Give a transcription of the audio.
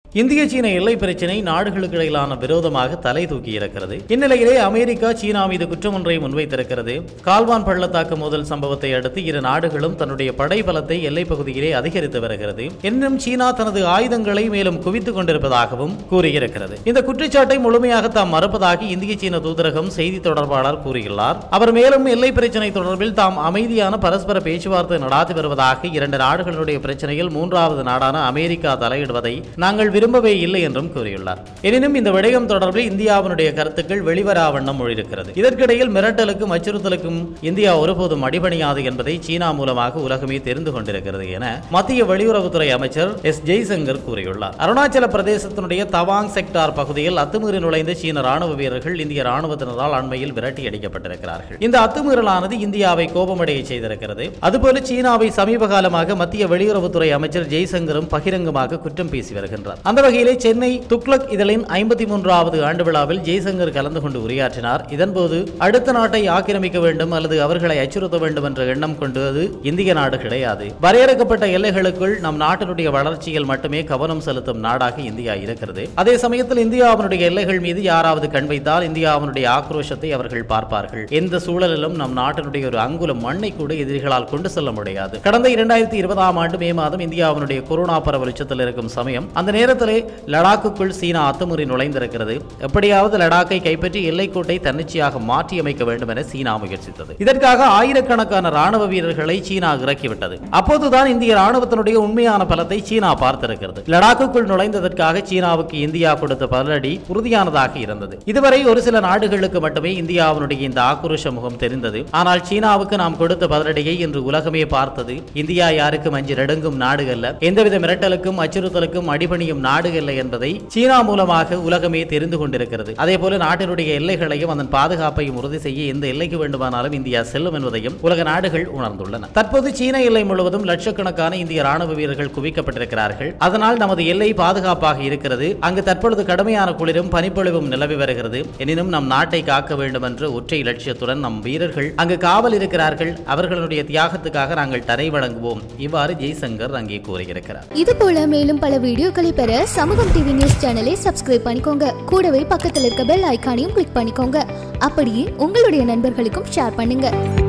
இந்திய சீன எல்லை பிரச்சினை நாடுகளுக்கு இடையிலான விரோதமாக தலை தூக்கி இருக்கிறது இந்நிலையிலே அமெரிக்கா சீனா மீது குற்றம் ஒன்றை முன்வைத்திருக்கிறது கால்வான் பள்ளத்தாக்கு மோதல் சம்பவத்தை அடுத்து இரு நாடுகளும் தன்னுடைய படை பலத்தை எல்லைப் பகுதியிலே அதிகரித்து வருகிறது இன்னும் சீனா தனது ஆயுதங்களை மேலும் குவித்துக் கொண்டிருப்பதாகவும் கூறியிருக்கிறது இந்த குற்றச்சாட்டை முழுமையாக தாம் மறுப்பதாக இந்திய சீன தூதரகம் செய்தி தொடர்பாளர் கூறியுள்ளார் அவர் மேலும் எல்லை பிரச்சினை தொடர்பில் தாம் அமைதியான பரஸ்பர பேச்சுவார்த்தை நடாத்தி வருவதாக இரண்டு நாடுகளுடைய பிரச்சனையில் மூன்றாவது நாடான அமெரிக்கா தலையிடுவதை நாங்கள் விரும்பவே இல்லை என்றும் கூறியுள்ளார் எனினும் இந்த விடயம் தொடர்பில் இந்தியாவினுடைய கருத்துக்கள் வெளிவரா வண்ணம் மொழியிருக்கிறது இதற்கிடையில் மிரட்டலுக்கும் அச்சுறுத்தலுக்கும் இந்தியா ஒருபோதும் அடிபணியாது என்பதை சீனா மூலமாக உலகமே தெரிந்து கொண்டிருக்கிறது என மத்திய வெளியுறவுத்துறை அமைச்சர் எஸ் ஜெய்சங்கர் கூறியுள்ளார் அருணாச்சல பிரதேசத்தினுடைய தவாங் செக்டார் பகுதியில் அத்துமீறி நுழைந்த சீன ராணுவ வீரர்கள் இந்திய ராணுவத்தினரால் அண்மையில் விரட்டி அடிக்கப்பட்டிருக்கிறார்கள் இந்த அத்துமீறலானது இந்தியாவை கோபமடைய செய்திருக்கிறது அதுபோல சீனாவை சமீப காலமாக மத்திய வெளியுறவுத்துறை அமைச்சர் ஜெய்சங்கரும் பகிரங்கமாக குற்றம் பேசி வருகின்றார் அந்த வகையிலே சென்னை துக்ளக் இதழின் ஐம்பத்தி மூன்றாவது ஆண்டு விழாவில் ஜெய்சங்கர் கலந்து கொண்டு உரையாற்றினார் இதன்போது அடுத்த நாட்டை ஆக்கிரமிக்க வேண்டும் அல்லது அவர்களை அச்சுறுத்த வேண்டும் என்ற எண்ணம் கொண்டது இந்திய நாடு கிடையாது வரையறுக்கப்பட்ட எல்லைகளுக்குள் நம் நாட்டினுடைய வளர்ச்சியில் மட்டுமே கவனம் செலுத்தும் நாடாக இந்தியா இருக்கிறது அதே சமயத்தில் இந்தியாவினுடைய எல்லைகள் மீது யாராவது கண் வைத்தால் இந்தியாவினுடைய ஆக்ரோஷத்தை அவர்கள் பார்ப்பார்கள் எந்த சூழலிலும் நம் நாட்டினுடைய ஒரு அங்குலம் மண்ணை கூட எதிரிகளால் கொண்டு செல்ல முடியாது கடந்த இரண்டாயிரத்தி இருபதாம் ஆண்டு மே மாதம் இந்தியாவினுடைய கொரோனா பரவல் உச்சத்தில் இருக்கும் சமயம் அந்த நேரத்திலே லடாக்குக்குள் சீனா அத்துமுறை நுழைந்திருக்கிறது எப்படியாவது லடாக்கை கைப்பற்றி எல்லைக்கோட்டை தன்னிச்சையாக மாற்றியமைக்க வேண்டும் என சீனா முயற்சித்தது இதற்காக ஆயிரக்கணக்கான ராணுவ வீரர்களை சீனா இறக்கிவிட்டது அப்போதுதான் இந்திய ராணுவத்தினுடைய உண்மையான பலத்தை சீனா பார்த்திருக்கிறது லடாக்குக்குள் நுழைந்ததற்காக சீனாவுக்கு இந்தியா கொடுத்த பதிலடி உறுதியானதாக இருந்தது இதுவரை ஒரு சில நாடுகளுக்கு மட்டுமே இந்தியாவினுடைய இந்த ஆக்ரோஷ முகம் தெரிந்தது ஆனால் சீனாவுக்கு நாம் கொடுத்த பதிலடியை இன்று உலகமே பார்த்தது இந்தியா யாருக்கும் அஞ்சு நடுங்கும் நாடு அல்ல எந்தவித மிரட்டலுக்கும் அச்சுறுத்தலுக்கும் அடிபணியும் நாடு அல்ல என்பதை சீனா மூலமாக உலகமே தெரிந்து கொண்டிருக்கிறது அதே போல நாட்டினுடைய எல்லைகளையும் அதன் பாதுகாப்பையும் உறுதி செய்ய எந்த எல்லைக்கு வேண்டுமானாலும் இந்தியா செல்லும் என்பதையும் உலக நாடுகள் உணர்ந்துள்ளன தற்போது சீன எல்லை முழுவதும் லட்சக்கணக்கான இந்திய ராணுவ வீரர்கள் குவிக்கப்பட்டிருக்கிறார்கள் அதனால் நமது எல்லை பாதுகாப்பாக இருக்கிறது அங்கு தற்பொழுது கடுமையான குளிரும் பனிப்பொழிவும் நிலவி வருகிறது எனினும் நம் நாட்டை காக்க வேண்டும் என்ற ஒற்றை லட்சியத்துடன் நம் வீரர்கள் அங்கு காவல் இருக்கிறார்கள் அவர்களுடைய தியாகத்துக்காக நாங்கள் தரை வழங்குவோம் இவ்வாறு ஜெய்சங்கர் அங்கே கூறியிருக்கிறார் இது போல மேலும் பல வீடியோக்களை பெற சமூகம் டிவி நியூஸ் சேனலை சப்ஸ்கிரைப் பண்ணிக்கோங்க கூடவே பக்கத்தில் இருக்க பெல் ஐகானையும் கிளிக் பண்ணிக்கோங்க அப்படியே உங்களுடைய நண்பர்களுக்கும் ஷேர் பண்ணுங்க